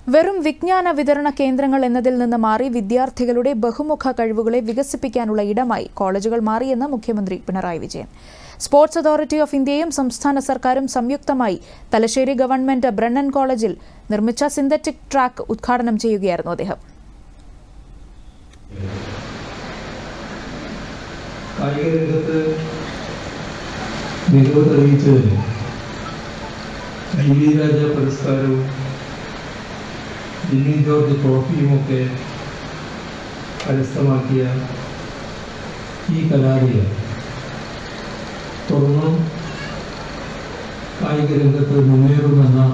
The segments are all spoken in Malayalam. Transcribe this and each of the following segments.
വെറും വിജ്ഞാന വിതരണ കേന്ദ്രങ്ങൾ എന്നതിൽ നിന്ന് മാറി വിദ്യാർത്ഥികളുടെ ബഹുമുഖ കഴിവുകളെ വികസിപ്പിക്കാനുള്ള ഇടമായി കോളേജുകൾ മാറിയെന്ന് മുഖ്യമന്ത്രി Pinarayi Vijayan sports authority of ഇന്ത്യയും സംസ്ഥാന സർക്കാരും സംയുക്തമായി തലശ്ശേരി ഗവൺമെന്റ് ബ്രണ്ണൻ കോളേജിൽ നിർമ്മിച്ച സിന്തറ്റിക് ട്രാക്ക് ഉദ്ഘാടനം ചെയ്യുകയായിരുന്നു അദ്ദേഹം കായിക രംഗത്ത് മികവ് തെളിയിച്ചതിന് ഐ വി രാജ പുരസ്കാരവും ജിമ്മി ജോർജ് ട്രോഫിയുമൊക്കെ കരസ്ഥമാക്കിയ ഈ കലാലയം തുടർന്നും കായിക രംഗത്ത് മുന്നേറുമെന്ന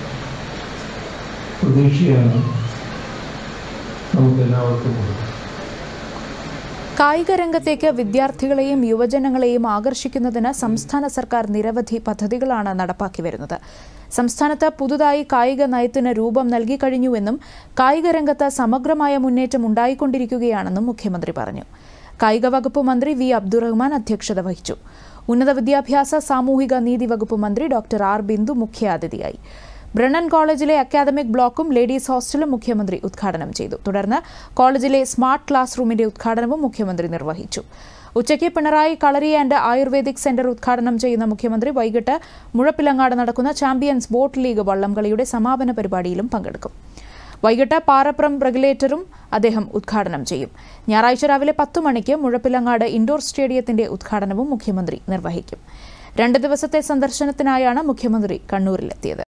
പ്രതീക്ഷയാണ് നമുക്കെല്ലാവർക്കും ഉള്ളത് കായിക രംഗത്തേക്ക് വിദ്യാർത്ഥികളെയും യുവജനങ്ങളെയും ആകർഷിക്കുന്നതിന് സംസ്ഥാന സർക്കാർ നിരവധി പദ്ധതികളാണ് നടപ്പാക്കി വരുന്നത് സംസ്ഥാനത്ത് പുതുതായി കായിക നയത്തിന് രൂപം നൽകി കഴിഞ്ഞുവെന്നും കായിക രംഗത്ത് സമഗ്രമായ മുന്നേറ്റം ഉണ്ടായിക്കൊണ്ടിരിക്കുകയാണെന്നും മുഖ്യമന്ത്രി പറഞ്ഞു കായിക വകുപ്പ് മന്ത്രി വി അബ്ദുറഹ്മാൻ അധ്യക്ഷത വഹിച്ചു ഉന്നത വിദ്യാഭ്യാസ സാമൂഹിക നീതി വകുപ്പ് മന്ത്രി ഡോക്ടർ ആർ ബിന്ദു മുഖ്യാതിഥിയായി ബ്രണ്ണൻ കോളേജിലെ അക്കാദമിക് ബ്ലോക്കും ലേഡീസ് ഹോസ്റ്റലും മുഖ്യമന്ത്രി ഉദ്ഘാടനം ചെയ്തു തുടർന്ന് കോളേജിലെ സ്മാർട്ട് ക്ലാസ് റൂമിന്റെ ഉദ്ഘാടനവും മുഖ്യമന്ത്രി നിർവഹിച്ചു ഉച്ചയ്ക്ക് Pinarayi Kalari and ayurvedic centre ഉദ്ഘാടനം ചെയ്യുന്ന മുഖ്യമന്ത്രി വൈകിട്ട് മുഴപ്പിലങ്ങാട് നടക്കുന്ന ചാമ്പ്യൻസ് ബോട്ട് ലീഗ് വള്ളംകളിയുടെ സമാപന പരിപാടിയിലും പങ്കെടുക്കും വൈകിട്ട് പാറപ്രം റെഗുലേറ്ററും അദ്ദേഹം ഉദ്ഘാടനം ചെയ്യും ഞായറാഴ്ച രാവിലെ പത്ത് മണിക്ക് മുഴപ്പിലങ്ങാട് ഇൻഡോർ സ്റ്റേഡിയത്തിന്റെ ഉദ്ഘാടനവും മുഖ്യമന്ത്രി നിർവഹിക്കും രണ്ട് ദിവസത്തെ സന്ദർശനത്തിനായാണ് മുഖ്യമന്ത്രി കണ്ണൂരിലെത്തിയത്